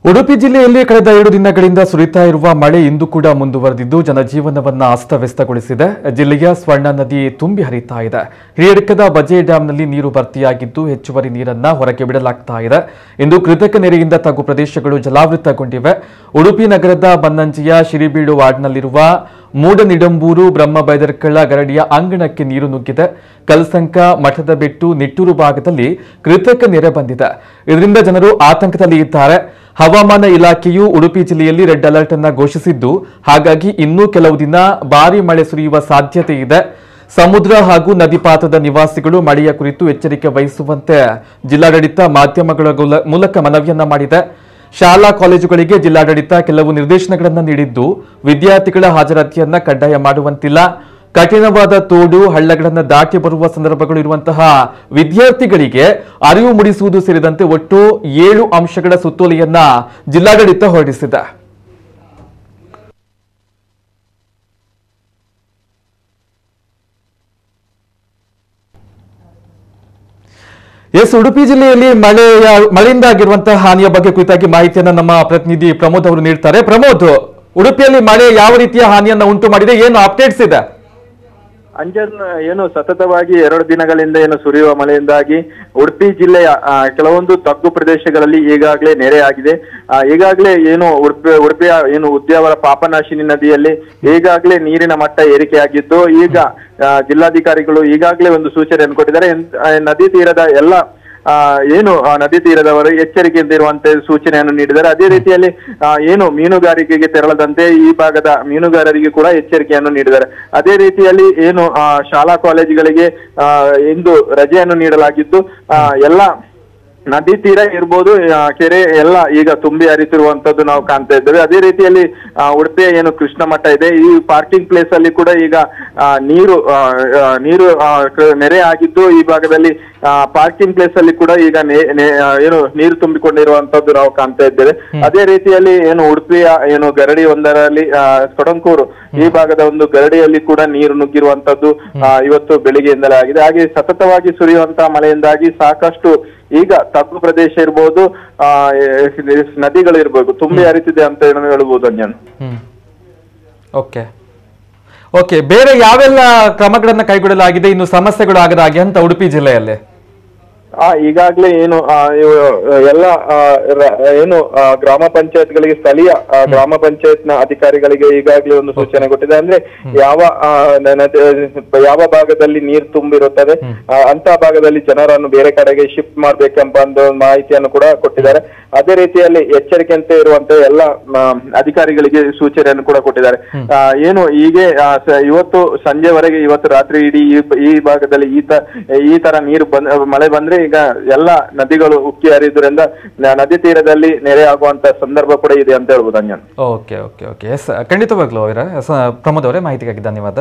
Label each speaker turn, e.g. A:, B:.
A: ಉಡುಪಿ ಜಿಲ್ಲೆಯಲ್ಲಿ ಕಳೆದ ಎರಡು ದಿನಗಳಿಂದ ಸುರಿತಾ ಇರುವ ಮಳೆ ಇಂದು ಕೂಡ ಮುಂದುವರೆದಿದ್ದು ಜನಜೀವನವನ್ನ ಅಸ್ತವ್ಯಸ್ತಗೊಳಿಸಿದೆ ಜಿಲ್ಲೆಯ ಸ್ವರ್ಣ ನದಿ ತುಂಬಿ ಹರಿತಾ ಇದೆ ಹಿರಿಯಡ್ಕದ ಬಜೆ ಡ್ಯಾಂನಲ್ಲಿ ನೀರು ಭರ್ತಿಯಾಗಿದ್ದು ಹೆಚ್ಚುವರಿ ನೀರನ್ನ ಹೊರಗೆ ಬಿಡಲಾಗ್ತಾ ಇದೆ ಇಂದು ಕೃತಕ ನೆರೆಯಿಂದ ತಗ್ಗು ಪ್ರದೇಶಗಳು ಜಲಾವೃತಗೊಂಡಿವೆ ಉಡುಪಿ ನಗರದ ಬನ್ನಂಜಿಯ ಶಿರಿಬೀಡು ವಾರ್ಡ್ನಲ್ಲಿರುವ ಮೂಡನಿಡಂಬೂರು ಬ್ರಹ್ಮಬೈದರ್ಕಳ ಗರಡಿಯ ಅಂಗಣಕ್ಕೆ ನೀರು ನುಗ್ಗಿದೆ ಕಲ್ಸಂಕ ಮಠದ ಬೆಟ್ಟು ನಿಟ್ಟೂರು ಭಾಗದಲ್ಲಿ ಕೃತಕ ನೆರೆ ಬಂದಿದೆ ಇದರಿಂದ ಜನರು ಆತಂಕದಲ್ಲಿ ಇದ್ದಾರೆ ಹವಾಮಾನ ಇಲಾಖೆಯು ಉಡುಪಿ ಜಿಲ್ಲೆಯಲ್ಲಿ ರೆಡ್ ಅಲರ್ಟ್ ಅನ್ನ ಘೋಷಿಸಿದ್ದು ಹಾಗಾಗಿ ಇನ್ನೂ ಕೆಲವು ದಿನ ಭಾರಿ ಮಳೆ ಸುರಿಯುವ ಸಾಧ್ಯತೆ ಇದೆ ಸಮುದ್ರ ಹಾಗೂ ನದಿಪಾತ್ರದ ನಿವಾಸಿಗಳು ಮಳೆಯ ಕುರಿತು ಎಚ್ಚರಿಕೆ ವಹಿಸುವಂತೆ ಜಿಲ್ಲಾಡಳಿತ ಮಾಧ್ಯಮಗಳ ಗುಲ- ಮೂಲಕ ಮನವಿಯನ್ನ ಮಾಡಿದೆ ಶಾಲಾ ಕಾಲೇಜುಗಳಿಗೆ ಜಿಲ್ಲಾಡಳಿತ ಕೆಲವು ನಿರ್ದೇಶನಗಳನ್ನು ನೀಡಿದ್ದು ವಿದ್ಯಾರ್ಥಿಗಳ ಹಾಜರಾತಿಯನ್ನ ಕಡ್ಡಾಯ ಮಾಡುವಂತಿಲ್ಲ ಕಠಿಣವಾದ ತೋಡು ಹಳ್ಳಗಳನ್ನು ದಾಟಿ ಬರುವ ಸಂದರ್ಭಗಳು ಇರುವಂತಹ ವಿದ್ಯಾರ್ಥಿಗಳಿಗೆ ಅರಿವು ಮೂಡಿಸುವುದು ಸೇರಿದಂತೆ ಒಟ್ಟು ಏಳು ಅಂಶಗಳ ಸುತ್ತೋಲೆಯನ್ನ ಜಿಲ್ಲಾಡಳಿತ ಹೊರಡಿಸಿದೆ ಎಸ್ ಉಡುಪಿ ಜಿಲ್ಲೆಯಲ್ಲಿ ಮಳೆಯ ಮಳೆಯಿಂದಾಗಿರುವಂತಹ ಹಾನಿಯ ಬಗ್ಗೆ ಕುರಿತಾಗಿ ಮಾಹಿತಿಯನ್ನ ನಮ್ಮ ಪ್ರತಿನಿಧಿ ಪ್ರಮೋದ್ ಅವರು ನೀಡ್ತಾರೆ ಪ್ರಮೋದ್ ಉಡುಪಿಯಲ್ಲಿ ಮಳೆ ಯಾವ ರೀತಿಯ ಹಾನಿಯನ್ನ ಉಂಟು ಮಾಡಿದೆ ಏನು ಅಪ್ಡೇಟ್ಸ್ ಇದೆ
B: ಅಂಜನ್ ಏನು ಸತತವಾಗಿ ಎರಡು ದಿನಗಳಿಂದ ಏನು ಸುರಿಯುವ ಮಳೆಯಿಂದಾಗಿ ಉಡುಪಿ ಜಿಲ್ಲೆಯ ಆ, ಕೆಲವೊಂದು ತಗ್ಗು ಪ್ರದೇಶಗಳಲ್ಲಿ ಈಗಾಗಲೇ ನೆರೆಯಾಗಿದೆ ಆ, ಈಗಾಗಲೇ ಏನು ಉಡುಪಿ ಉಡುಪಿಯ ಏನು ಉದ್ಯಾವರ ಪಾಪನಾಶಿನಿ ನದಿಯಲ್ಲಿ ಈಗಾಗಲೇ ನೀರಿನ ಮಟ್ಟ ಏರಿಕೆಯಾಗಿದ್ದು ಈಗ ಆ, ಜಿಲ್ಲಾಧಿಕಾರಿಗಳು ಈಗಾಗಲೇ ಒಂದು ಸೂಚನೆಯನ್ನು ಕೊಟ್ಟಿದ್ದಾರೆ ಎನ್- ಆ, ನದಿ ತೀರದ ಎಲ್ಲ ಆ, ಏನು ಆ, ನದಿ ತೀರದವರು ಎಚ್ಚರಿಕೆಯಿಂದ ಇರುವಂತೆ ಸೂಚನೆಯನ್ನು ನೀಡಿದ್ದಾರೆ ಅದೇ ರೀತಿಯಲ್ಲಿ ಆ, ಏನು ಮೀನುಗಾರಿಕೆಗೆ ತೆರಳದಂತೆ ಈ ಭಾಗದ ಮೀನುಗಾರರಿಗೆ ಕೂಡ ಎಚ್ಚರಿಕೆಯನ್ನು ನೀಡಿದ್ದಾರೆ ಅದೇ ರೀತಿಯಲ್ಲಿ ಏನು ಆ, ಶಾಲಾ ಕಾಲೇಜುಗಳಿಗೆ ಆ, ಇಂದು ರಜೆಯನ್ನು ನೀಡಲಾಗಿದ್ದು ಆ, ಎಲ್ಲ ನದಿ ತೀರ ಇರ್ಬೋದು ಆ, ಕೆರೆ ಎಲ್ಲ ಈಗ ತುಂಬಿ ಹರಿತಿರುವಂತದ್ದು ನಾವು ಕಾಣ್ತಾ ಇದ್ದೇವೆ ಅದೇ ರೀತಿಯಲ್ಲಿ ಆ, ಉಡುಪಿಯ ಏನು ಕೃಷ್ಣ ಮಠ ಇದೆ ಈ ಪಾರ್ಕಿಂಗ್ ಪ್ಲೇಸ್ ಅಲ್ಲಿ ಕೂಡ ಈಗ ಆ, ನೀರು ಆ, ಆ, ನೀರು ಆ, ಕ- ನೆರೆ ಆಗಿದ್ದು ಈ ಭಾಗದಲ್ಲಿ ಪಾರ್ಕಿಂಗ್ ಪ್ಲೇಸ್ ಅಲ್ಲಿ ಕೂಡ ಈಗ ನೆ- ನೆ- ಆ, ಏನು ನೀರು ತುಂಬಿಕೊಂಡಿರುವಂತದ್ದು ನಾವು ಕಾಣ್ತಾ ಇದ್ದೇವೆ ಅದೇ ರೀತಿಯಲ್ಲಿ ಏನು ಉಡುಪಿಯ ಏನು ಗರಡಿ ಒಂದರಲ್ಲಿ ಆ, ಕೊಡಂಕೂರು ಈ ಭಾಗದ ಒಂದು ಗರಡಿಯಲ್ಲಿ ಕೂಡ ನೀರು ನುಗ್ಗಿರುವಂತದ್ದು ಆ, ಇವತ್ತು ಬೆಳಿಗ್ಗೆಯಿಂದಲೇ ಆಗಿದೆ ಹಾಗೆ ಸತತವಾಗಿ ಸುರಿಯುವಂತಹ ಮಳೆಯಿಂದಾಗಿ ಸಾಕಷ್ಟು ಈಗ ತಗ್ಗು ಪ್ರದೇಶ ಇರ್ಬೋದು ಆ ಎ- ನದಿಗಳು ಇರ್ಬೋದು ತುಂಬಿ ಹರಿತಿದೆ ಅಂತ ಹೇಳಿ ಹೇಳ್ಬೋದು ಅಂಜನ್
A: ಹ್ಮ್ ಓಕೆ ಓಕೆ ಬೇರೆ ಯಾವೆಲ್ಲ ಕ್ರಮಗಳನ್ನ ಕೈಗೊಳ್ಳಲಾಗಿದೆ ಇನ್ನು ಸಮಸ್ಯೆಗಳು ಆಗದ ಹಾಗೆ ಅಂತ ಉಡುಪಿ ಜಿಲ್ಲೆಯಲ್ಲಿ
B: ಆ ಈಗಾಗ್ಲೇ ಏನು ಆ, ಇವು, ಆ, ಎಲ್ಲ ಆ, ರ- ಏನು ಆ, ಗ್ರಾಮ ಪಂಚಾಯತ್ಗಳಿಗೆ ಸ್ಥಳೀಯ ಆ, ಗ್ರಾಮ ಪಂಚಾಯತ್ ನ ಅಧಿಕಾರಿಗಳಿಗೆ ಈಗಾಗಲೇ ಒಂದು ಸೂಚನೆ ಕೊಟ್ಟಿದೆ ಅಂದ್ರೆ ಯಾವ ಆ, ನ- ನದಿ- ಯಾವ ಭಾಗದಲ್ಲಿ ನೀರು ತುಂಬಿರುತ್ತದೆ ಆ, ಅಂತ ಭಾಗದಲ್ಲಿ ಜನರನ್ನು ಬೇರೆ ಕಡೆಗೆ ಶಿಫ್ಟ್ ಮಾಡ್ಬೇಕೆಂಬ ಒಂದು ಮಾಹಿತಿಯನ್ನು ಕೂಡ ಕೊಟ್ಟಿದ್ದಾರೆ ಅದೇ ರೀತಿಯಲ್ಲಿ ಎಚ್ಚರಿಕೆಯಂತೆ ಇರುವಂತೆ ಎಲ್ಲ ಆ, ಅಧಿಕಾರಿಗಳಿಗೆ ಸೂಚನೆಯನ್ನು ಕೂಡ ಕೊಟ್ಟಿದ್ದಾರೆ ಆ, ಏನು ಹೀಗೆ ಆ, ಸ- ಇವತ್ತು ಸಂಜೆವರೆಗೆ ಇವತ್ತು ರಾತ್ರಿ ಇಡೀ ಈ ಈ ಭಾಗದಲ್ಲಿ ಈ ತ ಈ ತರ ನೀರು ಬಂದ್ ಮಳೆ ಬಂದ್ರೆ ಈಗ ಎಲ್ಲ ನದಿಗಳು ಉಕ್ಕಿ ಹರಿಯುವುದರಿಂದ ನ- ನದಿ ತೀರದಲ್ಲಿ ನೆರೆ ಆಗುವಂತ ಸಂದರ್ಭ ಕೂಡ ಇದೆ ಅಂತ ಹೇಳ್ಬೋದು Anjan
A: okay okay okay yes ಖಂಡಿತವಾಗ್ಲೂ ಅವರ ಪ್ರಮೋದ್ ಅವರೇ ಮಾಹಿತಿಗಾಗಿ ಧನ್ಯವಾದ